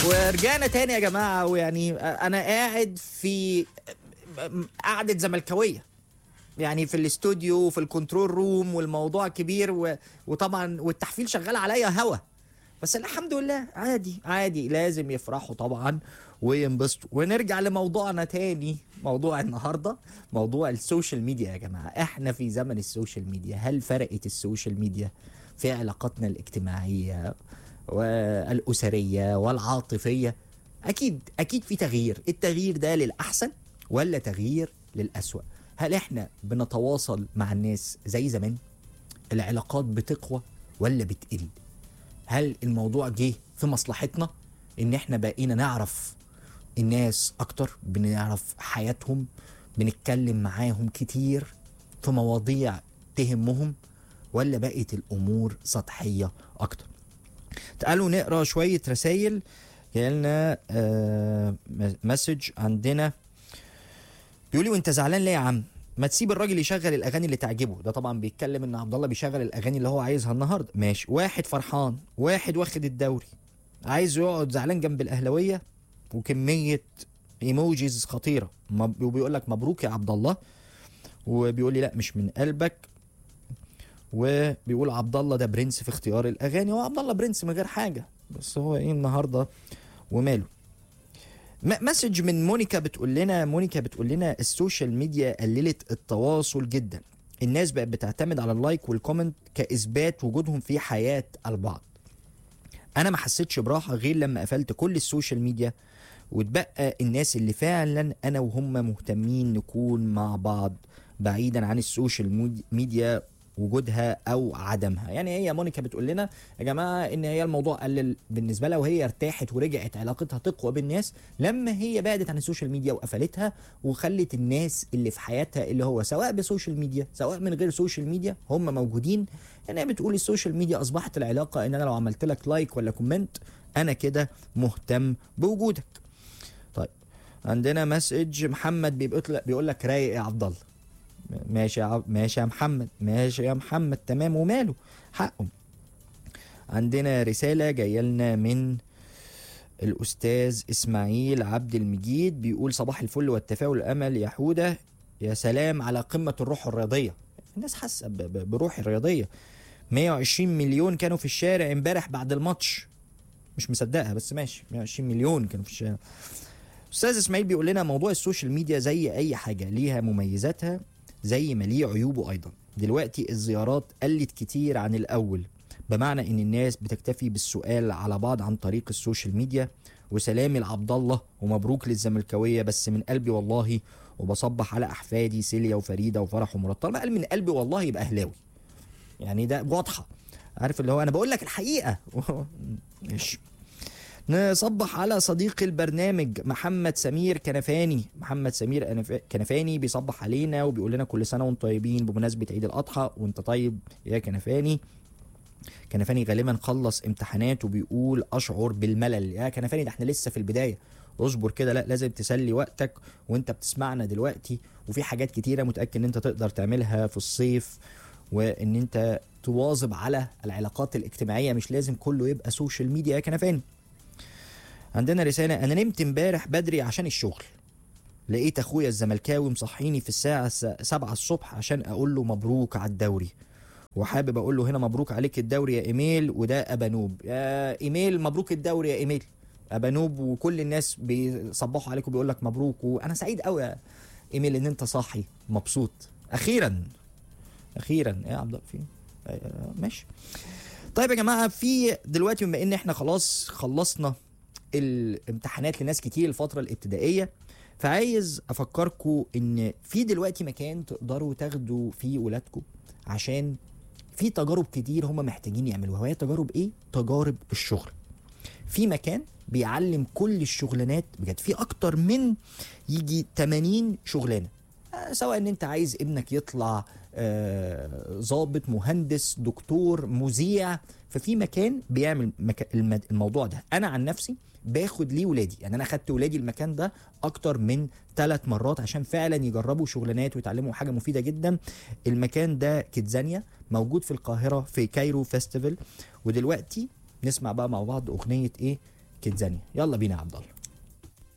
ورجعنا تاني يا جماعه ويعني انا قاعد في قعده زملكاويه يعني في الاستوديو في الكنترول روم والموضوع كبير و... وطبعا والتحفيل شغال عليا هوا بس الحمد لله عادي عادي لازم يفرحوا طبعا وينبسطوا ونرجع لموضوعنا تاني موضوع النهارده موضوع السوشيال ميديا يا جماعه احنا في زمن السوشيال ميديا هل فرقت السوشيال ميديا في علاقاتنا الاجتماعيه والاسريه والعاطفيه اكيد اكيد في تغيير التغيير ده للاحسن ولا تغيير للاسوأ هل احنا بنتواصل مع الناس زي زمان العلاقات بتقوى ولا بتقل هل الموضوع جه في مصلحتنا ان احنا بقينا نعرف الناس اكتر بنعرف حياتهم بنتكلم معاهم كتير في مواضيع تهمهم ولا بقت الامور سطحيه اكتر تعالوا نقرا شويه رسائل جالنا آه مسج عندنا بيقول لي وانت زعلان ليه يا عم ما تسيب الراجل يشغل الاغاني اللي تعجبه ده طبعا بيتكلم ان عبد الله بيشغل الاغاني اللي هو عايزها النهارده ماشي واحد فرحان واحد واخد الدوري عايز يقعد زعلان جنب الاهلاويه وكميه ايموجيز خطيره وبيقول لك مبروك يا عبد الله وبيقول لي لا مش من قلبك وبيقول عبد الله ده برنس في اختيار الاغاني هو عبد الله برنس من غير حاجه بس هو ايه النهارده وماله مسج من مونيكا بتقول لنا مونيكا بتقول لنا السوشيال ميديا قللت التواصل جدا الناس بقت بتعتمد على اللايك والكومنت كاثبات وجودهم في حياه البعض انا ما حسيتش براحه غير لما قفلت كل السوشيال ميديا وتبقى الناس اللي فعلا انا وهم مهتمين نكون مع بعض بعيدا عن السوشيال ميديا وجودها او عدمها يعني هي مونيكا بتقول لنا يا جماعه ان هي الموضوع قلل بالنسبه لها وهي ارتاحت ورجعت علاقتها تقوى بالناس لما هي بعدت عن السوشيال ميديا وقفلتها وخلت الناس اللي في حياتها اللي هو سواء بسوشيال ميديا سواء من غير سوشيال ميديا هم موجودين يعني هي بتقول السوشيال ميديا اصبحت العلاقه ان انا لو عملت لك لايك ولا كومنت انا كده مهتم بوجودك طيب عندنا مسج محمد بيقول لك رايق يا عبد الله ماشي يا عب... ماشي يا محمد ماشي يا محمد تمام وماله حقه عندنا رسالة جاية لنا من الأستاذ إسماعيل عبد المجيد بيقول صباح الفل والتفاؤل والأمل يا حودة يا سلام على قمة الروح الرياضية الناس حاسة ب... ب... بروح الرياضية 120 مليون كانوا في الشارع امبارح بعد الماتش مش مصدقها بس ماشي 120 مليون كانوا في الشارع استاذ اسماعيل بيقول لنا موضوع السوشيال ميديا زي اي حاجه ليها مميزاتها زي ما ليه عيوبه ايضا دلوقتي الزيارات قلت كتير عن الاول بمعنى ان الناس بتكتفي بالسؤال على بعض عن طريق السوشيال ميديا وسلامي لعبد الله ومبروك للزملكاويه بس من قلبي والله وبصبح على احفادي سيليا وفريده وفرح ومراد طالما قال من قلبي والله يبقى اهلاوي يعني ده واضحه عارف اللي هو انا بقول لك الحقيقه ماشي نصبح على صديق البرنامج محمد سمير كنفاني محمد سمير كنفاني بيصبح علينا وبيقول لنا كل سنه وانتم طيبين بمناسبه عيد الاضحى وانت طيب يا كنفاني كنفاني غالبا خلص امتحانات وبيقول اشعر بالملل يا كنفاني ده احنا لسه في البدايه اصبر كده لا لازم تسلي وقتك وانت بتسمعنا دلوقتي وفي حاجات كتيره متاكد ان انت تقدر تعملها في الصيف وان انت تواظب على العلاقات الاجتماعيه مش لازم كله يبقى سوشيال ميديا يا كنفاني عندنا رسالة أنا نمت امبارح بدري عشان الشغل لقيت أخويا الزملكاوي مصحيني في الساعة سبعة الصبح عشان أقول له مبروك على الدوري وحابب أقول له هنا مبروك عليك الدوري يا إيميل وده أبانوب يا إيميل مبروك الدوري يا إيميل أبانوب وكل الناس بيصبحوا عليك وبيقول لك مبروك وأنا سعيد قوي يا إيميل إن أنت صاحي مبسوط أخيرا أخيرا يا عبد في ماشي طيب يا جماعة في دلوقتي بما إن إحنا خلاص خلصنا الامتحانات لناس كتير الفترة الابتدائية فعايز افكركم ان في دلوقتي مكان تقدروا تاخدوا فيه ولادكم عشان في تجارب كتير هم محتاجين يعملوها وهي تجارب ايه تجارب الشغل في مكان بيعلم كل الشغلانات بجد في اكتر من يجي 80 شغلانه سواء ان انت عايز ابنك يطلع ظابط مهندس دكتور مذيع ففي مكان بيعمل مكا الموضوع ده انا عن نفسي باخد ليه ولادي يعني انا خدت ولادي المكان ده اكتر من ثلاث مرات عشان فعلا يجربوا شغلانات ويتعلموا حاجه مفيده جدا المكان ده كيدزانيا موجود في القاهره في كايرو فيستيفال ودلوقتي نسمع بقى مع بعض اغنيه ايه كيدزانيا يلا بينا يا عبد الله